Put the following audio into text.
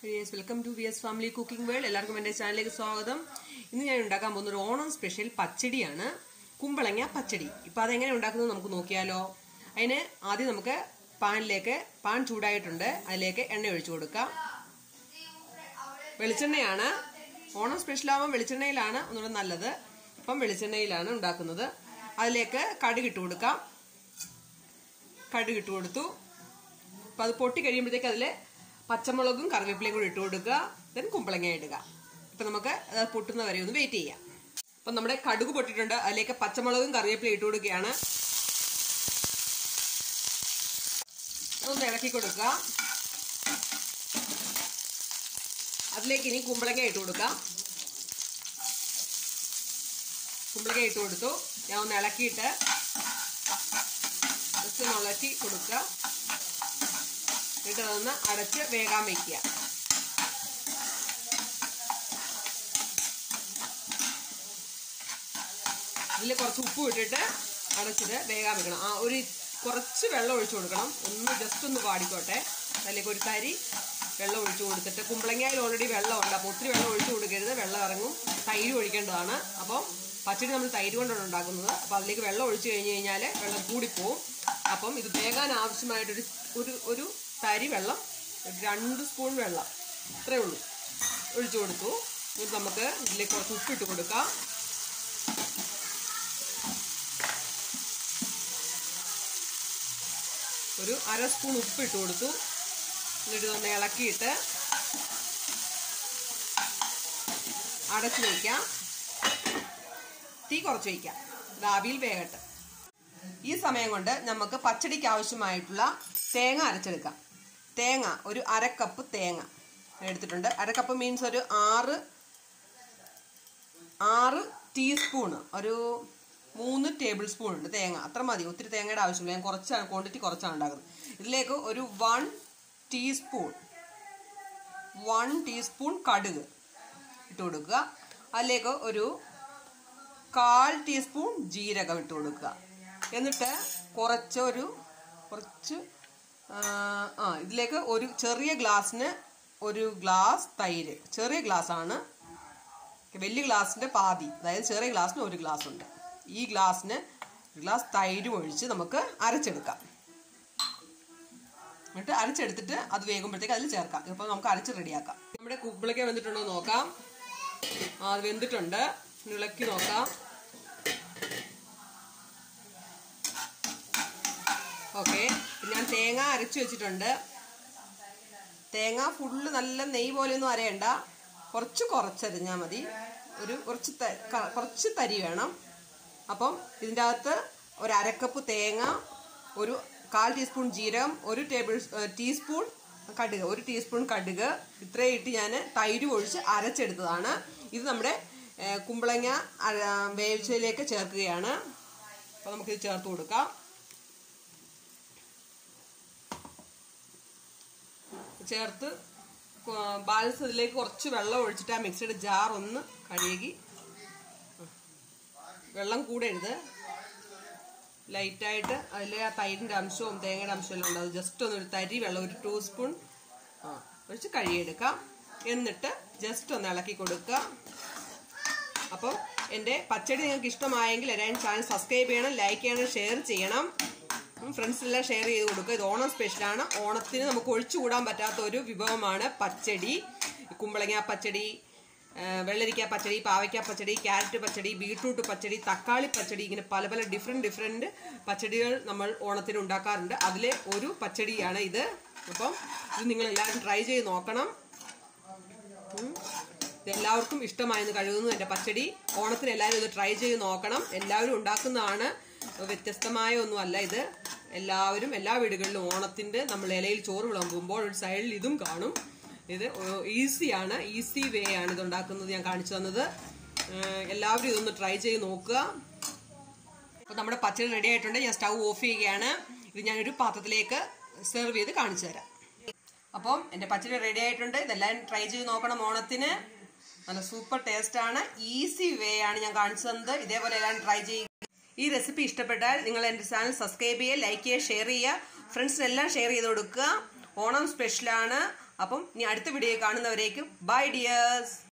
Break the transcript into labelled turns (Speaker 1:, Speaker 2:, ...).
Speaker 1: yes welcome to V S family cooking world എല്ലാവർക്കും എൻ്റെ ചാനലിലേക്ക് സ്വാഗതം ഇന്ന് ഞാൻ ഉണ്ടാക്കാൻ പോകുന്ന ഒരു ഓണം സ്പെഷ്യൽ പച്ചടിയാണ് കുമ്പളങ്ങ പച്ചടി ഇപ്പം അതെങ്ങനെ ഉണ്ടാക്കുന്നത് നമുക്ക് നോക്കിയാലോ അതിന് ആദ്യം നമുക്ക് പാനിലേക്ക് പാൻ ചൂടായിട്ടുണ്ട് അതിലേക്ക് എണ്ണ ഒഴിച്ചു കൊടുക്കാം വെളിച്ചെണ്ണയാണ് ഓണം സ്പെഷ്യൽ ആവാൻ വെളിച്ചെണ്ണയിലാണ് ഒന്നുകൂടെ നല്ലത് ഇപ്പം വെളിച്ചെണ്ണയിലാണ് ഉണ്ടാക്കുന്നത് അതിലേക്ക് കടുക് ഇട്ട് കൊടുക്കാം കടുക് ഇട്ട് കൊടുത്തു അപ്പം അത് പൊട്ടി കഴിയുമ്പോഴത്തേക്ക് അതിൽ പച്ചമുളകും കറിവേപ്പിലയും കൂടി ഇട്ട് കൊടുക്കുക ദെൻ കുമ്പളങ്ങ ഇടുക അപ്പം നമുക്ക് അത് പൊട്ടുന്ന വരെ ഒന്ന് വെയിറ്റ് ചെയ്യാം അപ്പം നമ്മുടെ കടുക് പൊട്ടിയിട്ടുണ്ട് അതിലേക്ക് പച്ചമുളകും കറിവേപ്പിലയും ഇട്ട് കൊടുക്കുകയാണ് ഒന്ന് ഇളക്കി കൊടുക്കുക അതിലേക്ക് ഇനി കുമ്പളങ്ങ ഇട്ട് കൊടുക്കാം കുമ്പളങ്ങ ഇട്ട് കൊടുത്തു ഞാൻ ഒന്ന് ഇളക്കിയിട്ട് ജസ്റ്റ് ഒന്ന് ഇളക്കി കൊടുക്കുക എന്നിട്ട് അതൊന്ന് അടച്ച് വേകാൻ വയ്ക്കുക ഇതിൽ കുറച്ച് ഉപ്പ് ഇട്ടിട്ട് അടച്ചിട്ട് വേകാൻ വെക്കണം ആ ഒരു കുറച്ച് വെള്ളം ഒഴിച്ചു കൊടുക്കണം ഒന്ന് ജസ്റ്റ് ഒന്ന് പാടിക്കോട്ടെ അതിലേക്ക് ഒരു തരി വെള്ളം ഒഴിച്ചു കൊടുത്തിട്ട് കുമ്പളങ്ങയിൽ ഓൾറെഡി വെള്ളം ഉണ്ട് അപ്പോൾ ഒത്തിരി വെള്ളം ഒഴിച്ചു കൊടുക്കരുത് വെള്ളം ഇറങ്ങും തൈര് ഒഴിക്കേണ്ടതാണ് അപ്പം പച്ചടി നമ്മൾ തൈര് കൊണ്ടാണ് ഉണ്ടാക്കുന്നത് അപ്പോൾ അതിലേക്ക് വെള്ളം ഒഴിച്ചു കഴിഞ്ഞ് കഴിഞ്ഞാൽ വെള്ളം കൂടിപ്പോവും അപ്പം ഇത് വേകാൻ ആവശ്യമായിട്ടൊരു ഒരു ഒരു തരി വെള്ളം ഒരു രണ്ട് സ്പൂൺ വെള്ളം ഇത്രയേ ഉള്ളൂ ഒഴിച്ചു കൊടുത്തു എന്നിട്ട് നമുക്ക് ഇതിലേക്ക് കുറച്ച് ഉപ്പിട്ട് കൊടുക്കാം ഒരു അര സ്പൂൺ ഉപ്പ് ഇട്ട് കൊടുത്തു എന്നിട്ട് ഒന്ന് ഇളക്കിയിട്ട് അടച്ചു വയ്ക്കാം തീ കുറച്ച് വയ്ക്കാം ദാവിയിൽ വേകട്ടെ ഈ സമയം കൊണ്ട് നമുക്ക് പച്ചടിക്ക് ആവശ്യമായിട്ടുള്ള തേങ്ങ അരച്ചെടുക്കാം തേങ്ങ ഒരു അരക്കപ്പ് തേങ്ങ എടുത്തിട്ടുണ്ട് അരക്കപ്പ് മീൻസ് ഒരു ആറ് ആറ് ടീസ്പൂണ് ഒരു മൂന്ന് ടേബിൾ സ്പൂൺ ഉണ്ട് തേങ്ങ അത്ര മതി ഒത്തിരി തേങ്ങയുടെ ആവശ്യമില്ല ഞാൻ കുറച്ചാണ് ക്വാണ്ടിറ്റി കുറച്ചാണ് ഉണ്ടാക്കുന്നത് ഇതിലേക്ക് ഒരു വൺ ടീസ്പൂൺ വൺ ടീസ്പൂൺ കടുക് ഇട്ട് കൊടുക്കുക അതിലേക്ക് ഒരു കാൽ ടീസ്പൂൺ ജീരകം ഇട്ട് കൊടുക്കുക എന്നിട്ട് കുറച്ചൊരു കുറച്ച് ആ ഇതിലേക്ക് ഒരു ചെറിയ ഗ്ലാസ്സിന് ഒരു ഗ്ലാസ് തൈര് ചെറിയ ഗ്ലാസ്സാണ് വലിയ ഗ്ലാസിൻ്റെ പാതി അതായത് ചെറിയ ഗ്ലാസ്സിന് ഒരു ഗ്ലാസ് ഉണ്ട് ഈ ഗ്ലാസ്സിന് ഒരു ഗ്ലാസ് തൈരും ഒഴിച്ച് നമുക്ക് അരച്ചെടുക്കാം എന്നിട്ട് അരച്ചെടുത്തിട്ട് അത് വേകുമ്പോഴത്തേക്ക് അതിൽ ചേർക്കാം ഇപ്പോൾ നമുക്ക് അരച്ച് റെഡിയാക്കാം നമ്മുടെ കുപ്പിളൊക്കെ വെന്തിട്ടുണ്ടോ നോക്കാം ആ അത് വെന്തിട്ടുണ്ട് ഇളക്കി നോക്കാം ഓക്കെ ഞാൻ തേങ്ങ അരച്ചു വെച്ചിട്ടുണ്ട് തേങ്ങ ഫുള്ള് നല്ല നെയ്യ് പോലെയൊന്നും അരയണ്ട കുറച്ച് കുറച്ചരിഞ്ഞാൽ മതി ഒരു കുറച്ച് കുറച്ച് തരി വേണം അപ്പം ഇതിൻ്റെ അകത്ത് ഒരു അരക്കപ്പ് തേങ്ങ ഒരു കാൽ ടീസ്പൂൺ ജീരകം ഒരു ടേബിൾ ടീസ്പൂൺ കടുക് ഒരു ടീസ്പൂൺ കടുക് ഇത്രയും ഇട്ട് ഞാൻ തൈര് ഒഴിച്ച് അരച്ചെടുത്തതാണ് ഇത് നമ്മുടെ കുമ്പളങ്ങ വേവിച്ചതിലേക്ക് ചേർക്കുകയാണ് അപ്പോൾ നമുക്കിത് ചേർത്ത് കൊടുക്കാം ചേർത്ത് ബാലൻസ് ഇതിലേക്ക് കുറച്ച് വെള്ളം ഒഴിച്ചിട്ട് ആ മിക്സിയുടെ ജാർ ഒന്ന് കഴുകി വെള്ളം കൂടരുത് ലൈറ്റായിട്ട് അതിൽ ആ തൈരിൻ്റെ അംശവും തേങ്ങയുടെ അംശവും എല്ലാം ഉണ്ട് അത് ജസ്റ്റ് ഒന്ന് ഒരു തരി വെള്ളം ഒരു ടൂ സ്പൂൺ ആ ഒഴിച്ച് കഴുകിയെടുക്കാം എന്നിട്ട് ജസ്റ്റ് ഒന്ന് ഇളക്കി കൊടുക്കുക അപ്പോൾ എൻ്റെ പച്ചടി നിങ്ങൾക്ക് ഇഷ്ടമായെങ്കിൽ എല്ലാവരും ചാനൽ സബ്സ്ക്രൈബ് ചെയ്യണം ലൈക്ക് ചെയ്യണം ഷെയർ ചെയ്യണം ഫ്രണ്ട്സിനെല്ലാം ഷെയർ ചെയ്ത് കൊടുക്കുക ഇത് ഓണം സ്പെഷ്യലാണ് ഓണത്തിന് നമുക്ക് ഒഴിച്ചുകൂടാൻ പറ്റാത്ത ഒരു വിഭവമാണ് പച്ചടി കുമ്പളങ്ങ പച്ചടി വെള്ളരിക്ക പച്ചടി പാവയ്ക്ക പച്ചടി ക്യാരറ്റ് പച്ചടി ബീട്രൂട്ട് പച്ചടി തക്കാളി പച്ചടി ഇങ്ങനെ പല പല ഡിഫറെൻറ്റ് ഡിഫറെൻറ്റ് പച്ചടികൾ നമ്മൾ ഓണത്തിന് ഉണ്ടാക്കാറുണ്ട് അതിലെ ഒരു പച്ചടിയാണ് ഇത് അപ്പം ഇത് നിങ്ങൾ എല്ലാവരും ട്രൈ ചെയ്ത് നോക്കണം എല്ലാവർക്കും ഇഷ്ടമായെന്ന് കഴിയുന്നു എൻ്റെ പച്ചടി ഓണത്തിന് എല്ലാവരും ഇത് ട്രൈ ചെയ്ത് നോക്കണം എല്ലാവരും ഉണ്ടാക്കുന്നതാണ് വ്യത്യസ്തമായ ഒന്നുമല്ല ഇത് എല്ലാവരും എല്ലാ വീടുകളിലും ഓണത്തിൻ്റെ നമ്മൾ ഇലയിൽ ചോറ് വിളമ്പുമ്പോൾ ഒരു സൈഡിൽ ഇതും കാണും ഇത് ഈസിയാണ് ഈസി വേ ആണ് ഇത് ഉണ്ടാക്കുന്നത് ഞാൻ കാണിച്ചു തന്നത് എല്ലാവരും ഇതൊന്ന് ട്രൈ ചെയ്ത് നോക്കുക അപ്പോൾ നമ്മുടെ പച്ചടി റെഡി ആയിട്ടുണ്ട് ഞാൻ സ്റ്റൗ ഓഫ് ചെയ്യുകയാണ് ഇത് ഞാനൊരു പാത്രത്തിലേക്ക് സെർവ് ചെയ്ത് കാണിച്ചു തരാം അപ്പം എൻ്റെ പച്ചടി റെഡി ആയിട്ടുണ്ട് ഇതെല്ലാം ട്രൈ ചെയ്ത് നോക്കണം ഓണത്തിന് നല്ല സൂപ്പർ ടേസ്റ്റ് ആണ് ഈസി വേ ആണ് ഞാൻ കാണിച്ചു തന്നത് ഇതേപോലെ എല്ലാം ട്രൈ ചെയ്യുക ഈ റെസിപ്പി ഇഷ്ടപ്പെട്ടാൽ നിങ്ങൾ എൻ്റെ ചാനൽ സബ്സ്ക്രൈബ് ചെയ്യുക ലൈക്ക് ചെയ്യുക ഷെയർ ചെയ്യുക ഫ്രണ്ട്സിനെല്ലാം ഷെയർ ചെയ്ത് കൊടുക്കുക ഓണം സ്പെഷ്യലാണ് അപ്പം ഇനി അടുത്ത വീഡിയോ കാണുന്നവരേക്കും ബൈ ഡിയേഴ്സ്